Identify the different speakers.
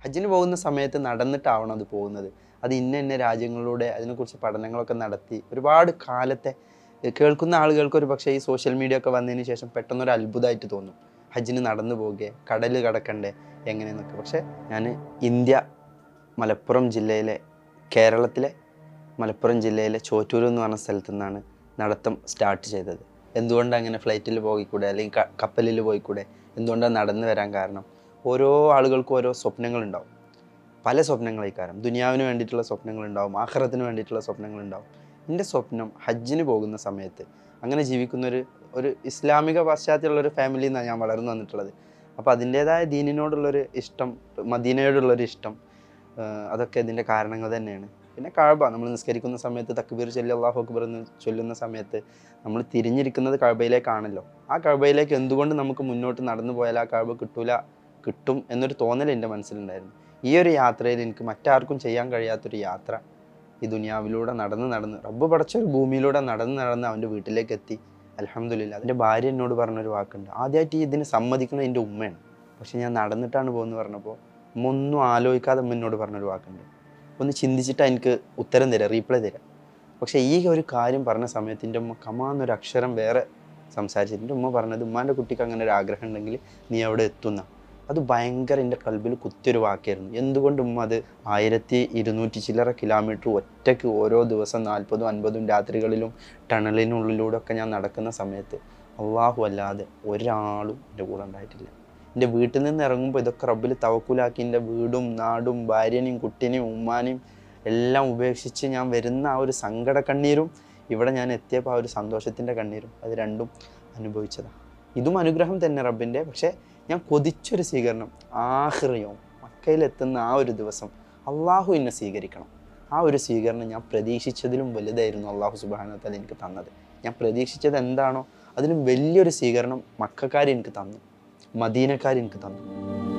Speaker 1: ഹജ്ജിന് പോകുന്ന സമയത്ത് നടന്നിട്ടാവണം അത് പോകുന്നത് അത് ഇന്ന ഇന്ന രാജ്യങ്ങളിലൂടെ അതിനെക്കുറിച്ച് പഠനങ്ങളൊക്കെ നടത്തി ഒരുപാട് കാലത്തെ ഏഹ് കേൾക്കുന്ന ആളുകൾക്ക് ഒരു പക്ഷേ ഈ സോഷ്യൽ മീഡിയ ഒക്കെ വന്നതിന് ശേഷം പെട്ടെന്നൊരു അത്ഭുതമായിട്ട് തോന്നും ഹജ്ജിന് നടന്നു പോകെ കടൽ കടക്കണ്ടേ എങ്ങനെയെന്നൊക്കെ പക്ഷേ ഞാൻ ഇന്ത്യ മലപ്പുറം ജില്ലയിലെ കേരളത്തിലെ മലപ്പുറം ജില്ലയിലെ ചോറ്റൂർ എന്ന് പറഞ്ഞ സ്ഥലത്തു നിന്നാണ് നടത്തം സ്റ്റാർട്ട് ചെയ്തത് എന്തുകൊണ്ടാണ് അങ്ങനെ ഫ്ലൈറ്റിൽ പോയിക്കൂടെ അല്ലെങ്കിൽ ക- കപ്പലിൽ പോയിക്കൂടെ എന്തുകൊണ്ടാണ് നടന്നു വരാൻ കാരണം ഓരോ ആളുകൾക്കും ഓരോ സ്വപ്നങ്ങളുണ്ടാവും പല സ്വപ്നങ്ങളായിക്കാരം ദുനിയാവിന് വേണ്ടിയിട്ടുള്ള സ്വപ്നങ്ങളുണ്ടാവും ആഹ്റത്തിന് വേണ്ടിയിട്ടുള്ള സ്വപ്നങ്ങളുണ്ടാവും എൻ്റെ സ്വപ്നം ഹജ്ജിന് പോകുന്ന സമയത്ത് അങ്ങനെ ജീവിക്കുന്ന ഒരു ഒരു ഇസ്ലാമിക പശ്ചാത്തലമുള്ള ഒരു ഫാമിലിയിൽ നിന്നാണ് ഞാൻ വളർന്നു വന്നിട്ടുള്ളത് അപ്പോൾ അതിൻ്റേതായ ദീനിനോടുള്ളൊരു ഇഷ്ടം മദീനയോടുള്ളൊരു ഇഷ്ടം ആഹ് അതൊക്കെ ഇതിൻ്റെ കാരണങ്ങൾ തന്നെയാണ് പിന്നെ കഴബ നമ്മൾ നിസ്കരിക്കുന്ന സമയത്ത് തക്ബീർ ചൊല്ലി അള്ളാഹു അക്ബർ എന്ന് ചൊല്ലുന്ന സമയത്ത് നമ്മൾ തിരിഞ്ഞിരിക്കുന്നത് കഴബയിലേക്കാണല്ലോ ആ കഴബയിലേക്ക് എന്തുകൊണ്ട് നമുക്ക് മുന്നോട്ട് നടന്നു പോയാൽ ആ കഴബ കിട്ടൂല കിട്ടും എന്നൊരു തോന്നൽ എൻ്റെ മനസ്സിലുണ്ടായിരുന്നു ഈ ഒരു യാത്രയിൽ എനിക്ക് മറ്റാർക്കും ചെയ്യാൻ കഴിയാത്തൊരു യാത്ര ഈ ദുനിയാവിലൂടെ നടന്ന് നടന്ന് റബ്ബ് പടച്ചൊരു ഭൂമിയിലൂടെ നടന്ന് നടന്ന് അവൻ്റെ വീട്ടിലേക്ക് എത്തി അലഹമ്മദില്ല അതിൻ്റെ ഭാര്യ എന്നോട് പറഞ്ഞൊരു വാക്കുണ്ട് ആദ്യമായിട്ട് ഈ ഇതിന് സമ്മതിക്കുന്നത് എൻ്റെ ഉമ്മയാണ് പക്ഷെ ഞാൻ നടന്നിട്ടാണ് പോകുന്നത് പറഞ്ഞപ്പോൾ ഉമ്മ ഒന്നും ആലോചിക്കാതെ ഉമ്മ എന്നോട് പറഞ്ഞൊരു വാക്കുണ്ട് ഒന്ന് ചിന്തിച്ചിട്ട് എനിക്ക് ഉത്തരം തരാം റീപ്ലൈ തരാം പക്ഷേ ഈ ഒരു കാര്യം പറഞ്ഞ സമയത്ത് എൻ്റെ ഉമ്മ കമാന്നൊരു അക്ഷരം വേറെ സംസാരിച്ചിട്ട് എൻ്റെ ഉമ്മ പറഞ്ഞത് ഉമ്മാൻ്റെ കുട്ടിക്ക് അങ്ങനെ ഒരു ആഗ്രഹം ഉണ്ടെങ്കിൽ നീ അവിടെ എത്തുന്ന അത് ഭയങ്കര എൻ്റെ കൽബിൽ കുത്തിയൊരു വാക്കായിരുന്നു എന്തുകൊണ്ട് ഉമ്മ അത് ആയിരത്തി ഇരുന്നൂറ്റി ചില്ലറ കിലോമീറ്റർ ഒറ്റയ്ക്ക് ഓരോ ദിവസം നാൽപ്പതും അൻപതും രാത്രികളിലും ടണലിനുള്ളിലൂടെ ഒക്കെ ഞാൻ നടക്കുന്ന സമയത്ത് അള്ളാഹു അല്ലാതെ ഒരാളും എൻ്റെ കൂടെ ഉണ്ടായിട്ടില്ല എൻ്റെ വീട്ടിൽ നിന്ന് ഇറങ്ങുമ്പോൾ ഇതൊക്കെ റബ്ബിൽ തവക്കുലാക്കി എൻ്റെ വീടും നാടും ഭാര്യനെയും കുട്ടീനെയും ഉമ്മാനെയും എല്ലാം ഉപേക്ഷിച്ച് ഞാൻ വരുന്ന ആ ഒരു സങ്കട കണ്ണീരും ഇവിടെ ഞാൻ എത്തിയപ്പോൾ ആ ഒരു സന്തോഷത്തിൻ്റെ കണ്ണീരും അത് രണ്ടും അനുഭവിച്ചതാണ് ഇതും അനുഗ്രഹം തന്നെ റബ്ബിൻ്റെ പക്ഷേ ഞാൻ കൊതിച്ചൊരു സ്വീകരണം ആഹ്റിയോ മക്കയിലെത്തുന്ന ആ ഒരു ദിവസം അള്ളാഹു എന്നെ സ്വീകരിക്കണം ആ ഒരു സ്വീകരണം ഞാൻ പ്രതീക്ഷിച്ചതിലും വലുതായിരുന്നു അള്ളാഹു സുബാനത്താൽ എനിക്ക് തന്നത് ഞാൻ പ്രതീക്ഷിച്ചത് എന്താണോ അതിലും വലിയൊരു സ്വീകരണം മക്കാർ എനിക്ക് തന്നു മദീനക്കാർ എനിക്ക് തന്നു